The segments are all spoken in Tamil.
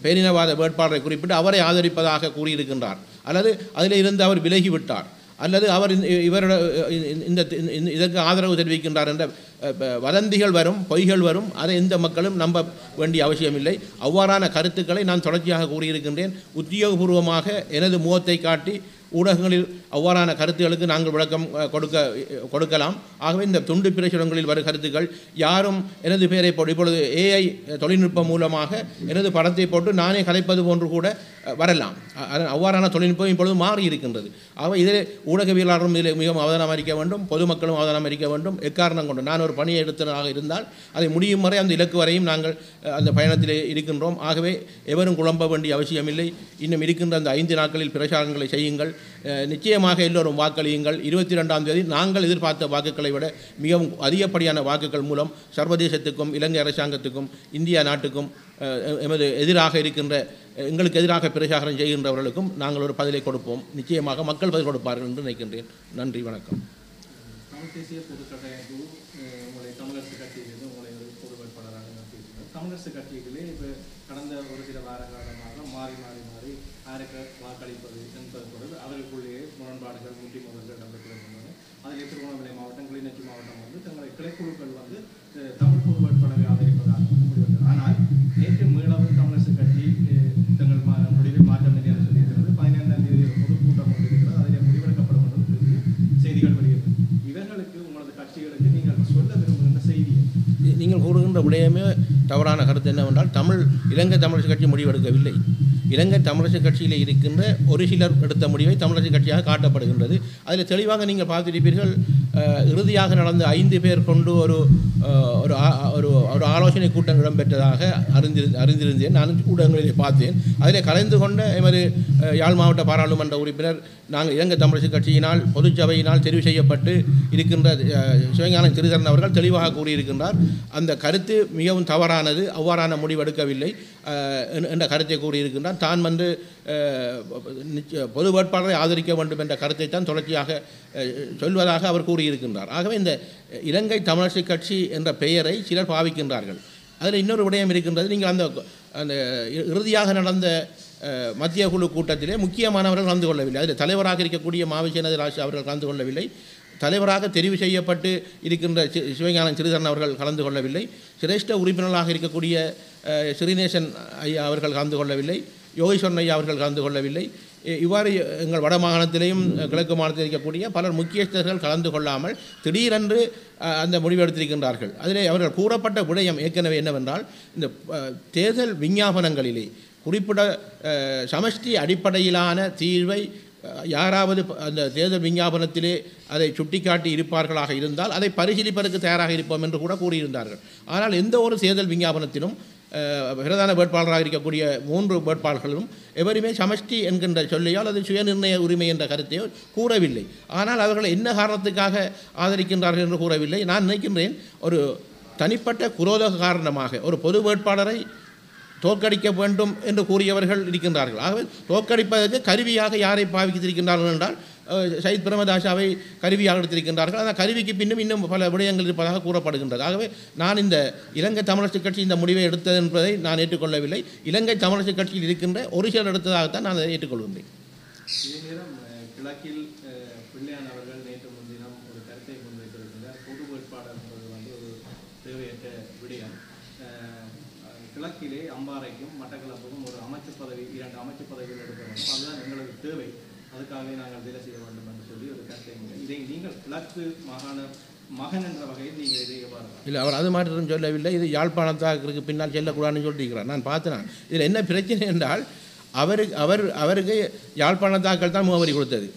பேரினவாத வேட்பாளரை குறிப்பிட்டு அவரை ஆதரிப்பதாக கூறியிருக்கின்றார் அல்லது அதில் இருந்து அவர் விலகிவிட்டார் அல்லது அவர் இந்த- இவரோட இந்த இந்த- இதற்கு ஆதரவு தெரிவிக்கின்றார் என்ற அஹ், ப- வதந்திகள் வரும் பொய்கள் வரும் அதை எந்த மக்களும் நம்ப வேண்டிய அவசியமில்லை அவ்வாறான கருத்துக்களை நான் தொடர்ச்சியாக கூறியிருக்கின்றேன் உத்தியோகபூர்வமாக எனது முகத்தை காட்டி ஊடகங்களில் அவ்வாறான கருத்துகளுக்கு நாங்கள் விளக்கம் அஹ், கொடுக்க கொடுக்கலாம் ஆகவே இந்த துண்டு பிரசுரங்களில் வரும் கருத்துக்கள் யாரும் எனது பெயரை போட்டு இப்பொழுது ஏஐ தொழில்நுட்பம் மூலமாக எனது படத்தை போட்டு நானே கலைப்பது போன்று கூட அஹ், வரலாம் அ- அ- அவ்வாறான தொழில்நுட்பம் இப்பொழுது மாறி இருக்கின்றது ஆகவே இதில் ஊடகவியலாளரும் இதில் மிகவும் அவதானம் அளிக்க வேண்டும் பொதுமக்களும் அவதானம் அளிக்க வேண்டும் எக்காரணம் கொண்டு நான் ஒரு பணியை எடுத்ததாக இருந்தால் அதை முடியும் வரை அந்த இலக்கு வரையும் நாங்கள் அஹ், அந்த பயணத்தில் இருக்கின்றோம் ஆகவே எவரும் குழம்ப வேண்டிய அவசியமில்லை இன்னும் இருக்கின்ற அந்த ஐந்து நாட்களில் பிரச்சாரங்களை செய்யுங்கள் அஹ், நிச்சயமாக எல்லோரும் வாக்களியுங்கள் இருபத்தி ரெண்டாம் தேதி நாங்கள் எதிர்பார்த்த வாக்குகளை விட மிகவும் அதிகப்படியான வாக்குகள் மூலம் சர்வதேசத்துக்கும் இலங்கை அரசாங்கத்துக்கும் இந்தியா நாட்டுக்கும் அஹ், எமது எதிராக இருக்கின்ற எங்களுக்கு எதிராக பிரச்சாரம் செய்கின்றவர்களுக்கும் நாங்கள் ஒரு பதிலை கொடுப்போம் நிச்சயமாக மக்கள் பதில் கொடுப்பார்கள் என்று நினைக்கின்றேன் நன்றி வணக்கம் தமிழ் தேசிய பொதுக் கட்டமைப்பு அஹ், உங்களை தமிழரசு கட்சியிலிருந்து உங்களை ஒரு பொது வேட்பாளராக நிறுத்தியிருக்கிறது தமிழரசு கட்சிகளே இப்போ கடந்த ஒரு சில வார காலமாக மாறி மாறி மாறி யாருக்கு வாக்களிப்பது என்பது பொருள் அவர்களுக்குள்ளேயே முரண்பாடுகள் முட்டி மோதல்கள் நடைபெற்று வருகின்றன அதில் திருவண்ணாமலை மாவட்டம் கிளிநொச்சி மாவட்டம் வந்து தங்களை கிளைக்குழுக்கள் வந்து அஹ், தமிழ் பொது வேட்பாளரை ஆதரிப்பதாக வந்து முடிவெடுத்தது ஆனால் நேற்று மீளவும் தமிழரசு கட்சி அஹ், தங்கள் மா முடிவில் மாற்றம் இல்லை என்று சொல்லியிருக்கிறது பதினைந்தாம் தேதி ஒரு பொதுக்கூட்டம் ஒன்று இருக்கிறது அதில் முடிவெடுக்கப்படும் என்று சொல்லி செய்திகள் வெளியிட்டது இவர்களுக்கு உங்களது கட்சிகளுக்கு நீங்கள் சொல்ல விரும்புகின்ற செய்தி என்ன? நீங்கள் கூறுகின்ற விடயமே தவறான கருத்து என்னவென்றால் தமிழ் இலங்கை தமிழரசு கட்சி முடிவெடுக்கவில்லை இலங்கை தமிழரசு கட்சியில் இருக்கின்ற ஒரு சிலர் எடுத்த முடிவை தமிழரசு கட்சியாக காட்டப்படுகின்றது அதில் தெளிவாக நீங்கள் பார்த்திருப்பீர்கள் அஹ், இறுதியாக நடந்த ஐந்து பேர் கொண்டு ஒரு அஹ், ஒரு ஆ- ஒரு ஒரு ஆலோசனை கூட்டம் இடம்பெற்றதாக அறிந்திரு அறிந்திருந்தேன் நான் ஊடகங்களில் பார்த்தேன் அதில் கலந்து கொண்ட எமது அஹ், யாழ் மாவட்ட பாராளுமன்ற உறுப்பினர் நாங்கள் இலங்கை தமிழரசு கட்சியினால் பொதுச்சபையினால் தெரிவு செய்யப்பட்டு இருக்கின்ற அஹ், சிவஞானம் திருதரன் அவர்கள் தெளிவாக கூறியிருக்கின்றார் அந்த கருத்து மிகவும் தவறானது அவ்வாறான முடிவெடுக்கவில்லை அஹ், என்- என்ற கருத்தை கூறியிருக்கின்றார் தான் வந்து அஹ், நிச்சய- பொது வேட்பாளரை ஆதரிக்க வேண்டும் என்ற கருத்தை தான் தொடர்ச்சியாக அஹ், சொல்வதாக அவர் கூறியிருக்கின்றார் ஆகவே இந்த இலங்கை தமிழரசு கட்சி என்ற பெயரை சிலர் பாவிக்கின்றார்கள் அதில் இன்னொரு விடயம் இருக்கின்றது நீங்கள் அந்த அந்த இ- இறுதியாக நடந்த அஹ், மத்திய குழு கூட்டத்திலே முக்கியமானவர்கள் கலந்து கொள்ளவில்லை அதில் தலைவராக இருக்கக்கூடிய மாவிசேனது ராஜ் அவர்கள் கலந்து கொள்ளவில்லை தலைவராக தெரிவு செய்யப்பட்டு இருக்கின்ற சி- சிவஞானம் சிறிதரன் அவர்கள் கலந்து கொள்ளவில்லை சிரேஷ்ட உறுப்பினர்களாக இருக்கக்கூடிய அஹ், ஸ்ரீநேசன் ஐயா அவர்கள் கலந்து கொள்ளவில்லை யோகேஸ்வரன் ஐயா அவர்கள் கலந்து கொள்ளவில்லை இ- இவ்வாறு எங்கள் வட மாகாணத்திலேயும் அஹ், கிழக்கு மாநிலத்தில் இருக்கக்கூடிய பலர் முக்கியஸ்தர்கள் கலந்து கொள்ளாமல் திடீரென்று அஹ், அந்த முடிவு எடுத்திருக்கின்றார்கள் அதிலே அவர்கள் கூறப்பட்ட விடயம் ஏற்கனவே என்னவென்றால் இந்த அஹ், தேர்தல் விஞ்ஞாபனங்களிலே குறிப்பிட அஹ், சமஷ்டி அடிப்படையிலான தீர்வை அஹ், யாராவது ப- அந்த தேர்தல் விஞ்ஞாபனத்திலே அதை சுட்டிக்காட்டி இருப்பார்களாக இருந்தால் அதை பரிசீலிப்பதற்கு தயாராக இருப்போம் என்று கூட கூறியிருந்தார்கள் ஆனால் எந்த ஒரு தேர்தல் விஞ்ஞாபனத்திலும் அஹ், பிரதான வேட்பாளராக இருக்கக்கூடிய மூன்று வேட்பாளர்களும் எவருமே சமஷ்டி என்கின்ற சொல்லையோ அல்லது சுயநிர்ணய உரிமை என்ற கருத்தையோ கூறவில்லை ஆனால் அவர்கள் என்ன காரணத்துக்காக ஆதரிக்கின்றார்கள் என்று கூறவில்லை நான் நினைக்கின்றேன் ஒரு தனிப்பட்ட குரோத காரணமாக ஒரு பொது வேட்பாளரை தோற்கடிக்க வேண்டும் என்று கூறியவர்கள் இருக்கின்றார்கள் ஆகவே தோற்கடிப்பதற்கு கருவியாக யாரை பாவித்திருக்கின்றார்கள் என்றால் அஹ், சயித் பிரமதாசாவை கருவியாக எடுத்திருக்கின்றார்கள் அந்த கருவிக்கு பின்னும் இன்னும் பல விடயங்கள் இருப்பதாக கூறப்படுகின்றது ஆகவே நான் இந்த இலங்கை தமிழரசு கட்சி இந்த முடிவை எடுத்தது என்பதை நான் ஏற்றுக்கொள்ளவில்லை இலங்கை தமிழரசு கட்சியில் இருக்கின்ற ஒரு சிலர் எடுத்ததாகத்தான் நான் அதை ஏற்றுக்கொள்கின்றேன் இதே நேரம் அஹ், கிழக்கில் அஹ், பிள்ளையான் அவர்கள் நேற்று முன்தினம் ஒரு கருத்தை முன்வைத்திருக்கின்றார் பொது வேட்பாளர் என்பது வந்து ஒரு தேவையற்ற விடயம் அஹ், அஹ், கிழக்கிலே அம்பாறைக்கும் மட்டக்களப்புக்கும் ஒரு அமைச்சு பதவி இரண்டு அமைச்சு பதவிகள் எடுக்க வேண்டும் அதுதான் எங்களுக்கு தேவை அதுக்காகவே நாங்கள் வேலை செய்ய வேண்டும் என்று சொல்லி ஒரு கருத்தை முன்வை- இதை நீங்கள் கிழக்கு மாகாண மகன் என்ற வகையில் நீங்கள் இதை எவ்வாறு இல்லை அவர் அது மாற்றம் சொல்லவில்லை இது யாழ்ப்பாணத்தாக்கு பின்னால் செல்லக்கூடாதுன்னு சொல்லியிருக்கிறார் நான் பார்த்தேன் இதில் என்ன பிரச்சனை என்றால் அவருக்கு அவர் அவருக்கு யாழ்ப்பாணத்தாக்கள் தான் முகவரி கொடுத்தது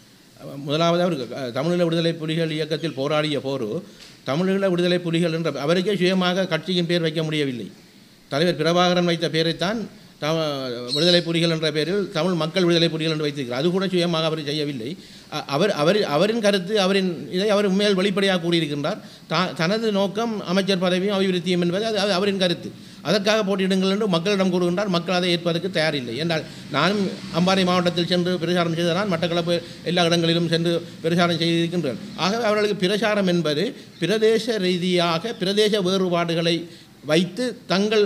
முதலாவது அவர் அஹ், தமிழீழ விடுதலை புலிகள் இயக்கத்தில் போராடிய போரு தமிழீழ விடுதலை புலிகள் என்ற அவருக்கே சுயமாக கட்சியின் பேர் வைக்க முடியவில்லை தலைவர் பிரபாகரன் வைத்த பேரைத்தான் த விடுதலை புலிகள் என்ற பெயரில் தமிழ் மக்கள் விடுதலை புலிகள் என்று வைத்திருக்கிறார் அது கூட சுயமாக அவர் செய்யவில்லை அ- அவர் அவர் அவரின் கருத்து அவரின் இதை அவர் உண்மையில் வெளிப்படையாக கூறியிருக்கின்றார் தா தனது நோக்கம் அமைச்சர் பதவியும் அபிவிருத்தியும் என்பது அது அது அவரின் கருத்து அதற்காக போட்டியிடுங்கள் என்று மக்களிடம் கூறுகின்றார் மக்கள் அதை ஏற்பதற்கு தயாரில்லை என்றால் நானும் அம்பாறை மாவட்டத்தில் சென்று பிரச்சாரம் செய்ததான் மட்டக்களப்பு எல்லா இடங்களிலும் சென்று பிரச்சாரம் செய்திருக்கின்றேன் ஆகவே அவர்களுக்கு பிரச்சாரம் என்பது பிரதேச ரீதியாக பிரதேச வேறுபாடுகளை வைத்து தங்கள்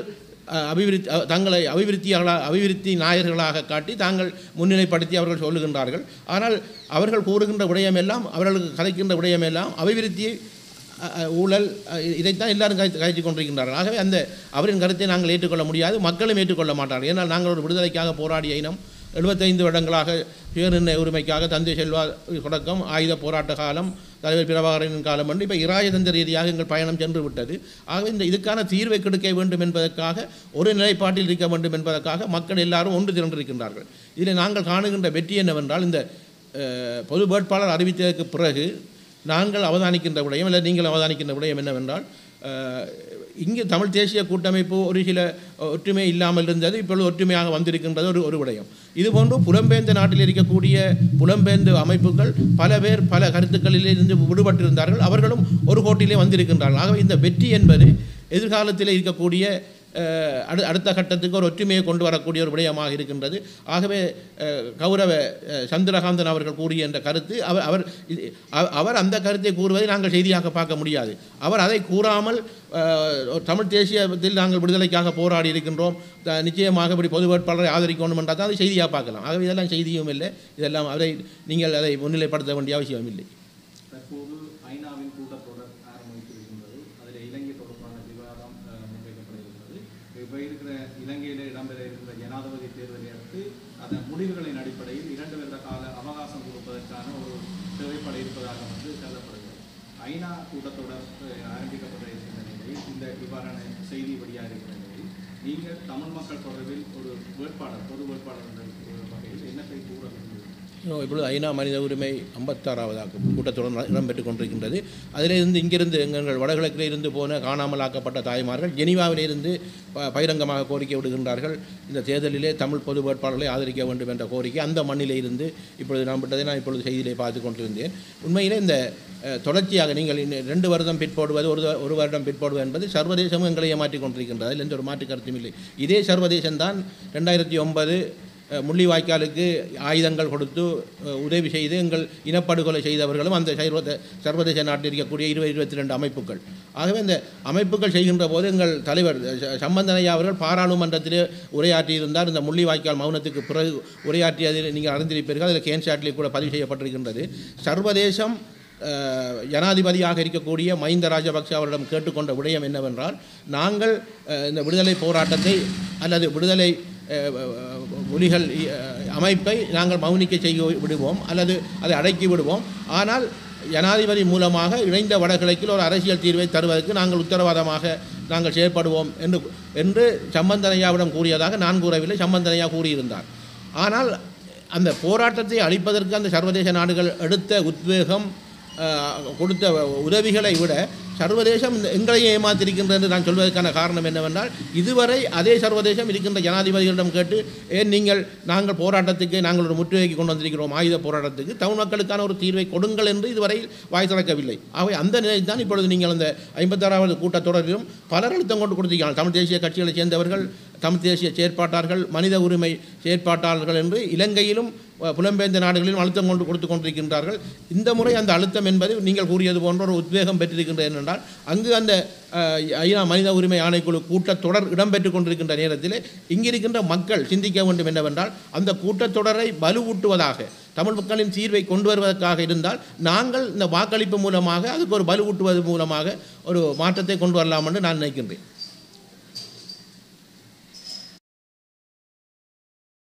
அஹ், அபிவிருத்தி அஹ், தங்களை அபிவிருத்தியாளா அபிவிருத்தி நாயர்களாக காட்டி தாங்கள் முன்னிலைப்படுத்தி அவர்கள் சொல்லுகின்றார்கள் ஆனால் அவர்கள் கூறுகின்ற விடயமெல்லாம் அவர்களுக்கு கதைக்கின்ற விடயமெல்லாம் அபிவிருத்தியை அஹ், அஹ், ஊழல் அஹ், இதைத்தான் எல்லாரும் கதை கதைத்து கொண்டிருக்கின்றார்கள் ஆகவே அந்த அவரின் கருத்தை நாங்கள் ஏற்றுக்கொள்ள முடியாது மக்களும் ஏற்றுக்கொள்ள மாட்டார்கள் ஏன்னால் நாங்கள் ஒரு விடுதலைக்காக போராடிய இனம் எழுபத்தைந்து வருடங்களாக சுயநிர்ணய உரிமைக்காக தந்தை செல்வா தொடக்கம் ஆயுத போராட்ட காலம் தலைவர் பிரபாகரனின் காலம் என்று இப்போ இராஜதந்திர ரீதியாக எங்கள் பயணம் சென்று விட்டது ஆகவே இந்த இதுக்கான தீர்வை கொடுக்க வேண்டும் என்பதற்காக ஒரு நிலைப்பாட்டில் இருக்க வேண்டும் என்பதற்காக மக்கள் எல்லாரும் ஒன்று திரண்டிருக்கின்றார்கள் இதில் நாங்கள் காணுகின்ற வெற்றி என்னவென்றால் இந்த அஹ், பொது வேட்பாளர் அறிவித்ததற்கு பிறகு நாங்கள் அவதானிக்கின்ற விடயம் இல்லை நீங்கள் அவதானிக்கின்ற விடயம் என்னவென்றால் அஹ், இங்கு தமிழ் தேசிய கூட்டமைப்பு ஒரு சில ஒற்றுமை இல்லாமல் இருந்தது இப்பொழுது ஒற்றுமையாக வந்திருக்கின்றது ஒரு ஒரு விடயம் இதுபோன்று புலம்பெயர்ந்த நாட்டில் இருக்கக்கூடிய புலம்பெயர்ந்த அமைப்புகள் பல பேர் பல கருத்துக்களில் இருந்து விடுபட்டிருந்தார்கள் அவர்களும் ஒரு கோட்டிலே வந்திருக்கின்றார்கள் ஆகவே இந்த வெற்றி என்பது எதிர்காலத்தில் இருக்கக்கூடிய அஹ், அடு அடுத்த கட்டத்துக்கு ஒரு ஒற்றுமையை கொண்டு வரக்கூடிய ஒரு விடயமாக இருக்கின்றது ஆகவே அஹ், கௌரவ அஹ், சந்திரகாந்தன் அவர்கள் கூறிய என்ற கருத்து அவர் அவர் இது- அவ- அவர் அந்த கருத்தை கூறுவதை நாங்கள் செய்தியாக பார்க்க முடியாது அவர் அதை கூறாமல் அஹ், ஒரு தமிழ் தேசியத்தில் நாங்கள் விடுதலைக்காக போராடி இருக்கின்றோம் த- நிச்சயமாக இப்படி பொது வேட்பாளரை ஆதரிக்கணும் என்றால் தான் அதை செய்தியாக பார்க்கலாம் ஆகவே இதெல்லாம் செய்தியும் இல்லை இதெல்லாம் அதை நீங்கள் அதை முன்னிலைப்படுத்த வேண்டிய அவசியம் இல்லை தற்போது ஐநாவின் கூட்டத்தொடர் ஆரம்பித்திருக்கின்றது அதில் இலங்கை தொடர்பான விவாதம் அஹ், முன்வைக்கப்படுகிறது இப்போ இருக்கிற இலங்கையில் இடம்பெற இருக்கிற ஜனாதிபதி தேர்தலை அடுத்து அதன் முடிவுகளின் அடிப்படையில் இரண்டு வருட கால அவகாசம் கொடுப்பதற்கான ஒரு தேவைப்பட இருப்பதாக வந்து கருதப்படுகிறது ஐநா கூட்டத்தொடர் அஹ், ஆரம்பிக்கப்பட இருக்கின்ற நிலையில் இந்த இவ்வாறான செய்தி வெளியாக இருக்கிற நிலையில் நீங்கள் தமிழ் மக்கள் தொடர்பில் ஒரு வேட்பாளர் பொது வேட்பாளர் என்ற ஒரு வகையில் என்னத்தை கூற விரும்புகிறீர்கள் இன்னும் இப்பொழுது ஐநா மனித உரிமை ஐம்பத்தாறாவதாக கூட்டத்தொடர் ந- இடம்பெற்றுக் கொண்டிருக்கின்றது அதிலிருந்து இங்கிருந்து எங்கள் வடகிழக்கில் இருந்து போன காணாமல் ஆக்கப்பட்ட தாய்மார்கள் ஜெனீவாவிலே இருந்து ப- பகிரங்கமாக கோரிக்கை விடுகின்றார்கள் இந்த தேர்தலிலே தமிழ் பொது வேட்பாளர்களை ஆதரிக்க வேண்டும் என்ற கோரிக்கை அந்த மண்ணிலே இருந்து இப்பொழுது நான் விட்டதை நான் இப்பொழுது செய்தியிலே பார்த்து கொண்டிருந்தேன் உண்மையிலே இந்த அஹ், தொடர்ச்சியாக நீங்கள் இன்னும் ரெண்டு வருடம் பிற்போடுவது ஒரு த- ஒரு வருடம் பிற்போடுவது என்பது சர்வதேசமும் எங்களை ஏமாற்றிக் கொண்டிருக்கின்றது அதில் எந்த ஒரு மாற்று கருத்தும் இல்லை இதே சர்வதேசம்தான் ரெண்டாயிரத்தி ஒன்பது அஹ் முள்ளிவாய்க்காலுக்கு ஆயுதங்கள் கொடுத்து அஹ், உதவி செய்து எங்கள் இனப்படுகொலை செய்தவர்களும் அந்த சர்வத சர்வதேச நாட்டில் இருக்கக்கூடிய இருபது இருபத்தி ரெண்டு அமைப்புகள் ஆகவே இந்த அமைப்புகள் செய்கின்ற போது எங்கள் தலைவர் ச- சம்பந்தனையா அவர்கள் பாராளுமன்றத்திலே உரையாற்றியிருந்தார் இந்த முள்ளிவாய்க்கால் மௌனத்துக்கு பிறகு உரையாற்றியதில் நீங்கள் அறிந்திருப்பீர்கள் அதில் கேன்சாட்டிலே கூட பதிவு செய்யப்பட்டிருக்கின்றது சர்வதேசம் அஹ், ஜனாதிபதியாக இருக்கக்கூடிய மஹிந்த ராஜபக்ஷ அவரிடம் கேட்டுக்கொண்ட விடயம் என்னவென்றால் நாங்கள் அஹ், இந்த விடுதலை போராட்டத்தை அல்லது விடுதலை அஹ், புலிகள் அஹ், அமைப்பை நாங்கள் மௌனிக்க செய்ய விடுவோம் அல்லது அதை அடக்கி விடுவோம் ஆனால் ஜனாதிபதி மூலமாக இணைந்த வடகிழக்கில் ஒரு அரசியல் தீர்வை தருவதற்கு நாங்கள் உத்தரவாதமாக நாங்கள் செயற்படுவோம் என்று என்று சம்பந்தனையாவிடம் கூறியதாக நான் கூறவில்லை சம்பந்தனையா கூறியிருந்தார் ஆனால் அந்த போராட்டத்தை அழிப்பதற்கு அந்த சர்வதேச நாடுகள் எடுத்த உத்வேகம் அஹ், கொடுத்த உதவிகளை விட சர்வதேசம் இந்த எங்களையும் ஏமாத்திருக்கின்றது என்று நான் சொல்வதற்கான காரணம் என்னவென்றால் இதுவரை அதே சர்வதேசம் இருக்கின்ற ஜனாதிபதிகளிடம் கேட்டு ஏன் நீங்கள் நாங்கள் போராட்டத்துக்கு நாங்கள் ஒரு முற்றுகைக்கு கொண்டு வந்திருக்கிறோம் ஆயுத போராட்டத்துக்கு தமிழ் மக்களுக்கான ஒரு தீர்வை கொடுங்கள் என்று இதுவரை வாய் திறக்கவில்லை ஆகவே அந்த நிலையில் தான் இப்பொழுது நீங்கள் அந்த ஐம்பத்தாறாவது கூட்டத்தொடரிலும் பலர் அழுத்தம் கொண்டு கொடுத்திருக்கிறார்கள் தமிழ் தேசிய கட்சிகளைச் சேர்ந்தவர்கள் தமிழ் தேசிய செயற்பாட்டாளர்கள் மனித உரிமை செயற்பாட்டாளர்கள் என்று இலங்கையிலும் அஹ், புலம்பெயர்ந்த நாடுகளிலும் அழுத்தம் கொண்டு கொடுத்து கொண்டிருக்கின்றார்கள் இந்த முறை அந்த அழுத்தம் என்பது நீங்கள் கூறியது போன்ற ஒரு உத்வேகம் பெற்றிருக்கின்றது என்னென்றால் அங்கு அந்த அஹ், ஐநா மனித உரிமை ஆணைக்குழு கூட்டத்தொடர் இடம்பெற்றுக் கொண்டிருக்கின்ற நேரத்தில் இங்கிருக்கின்ற மக்கள் சிந்திக்க வேண்டும் என்னவென்றால் அந்த கூட்டத்தொடரை வலுவூட்டுவதாக தமிழ் மக்களின் தீர்வை கொண்டு வருவதற்காக இருந்தால் நாங்கள் இந்த வாக்களிப்பு மூலமாக அதுக்கு ஒரு வலுவூட்டுவது மூலமாக ஒரு மாற்றத்தை கொண்டு வரலாம் என்று நான் நினைக்கின்றேன்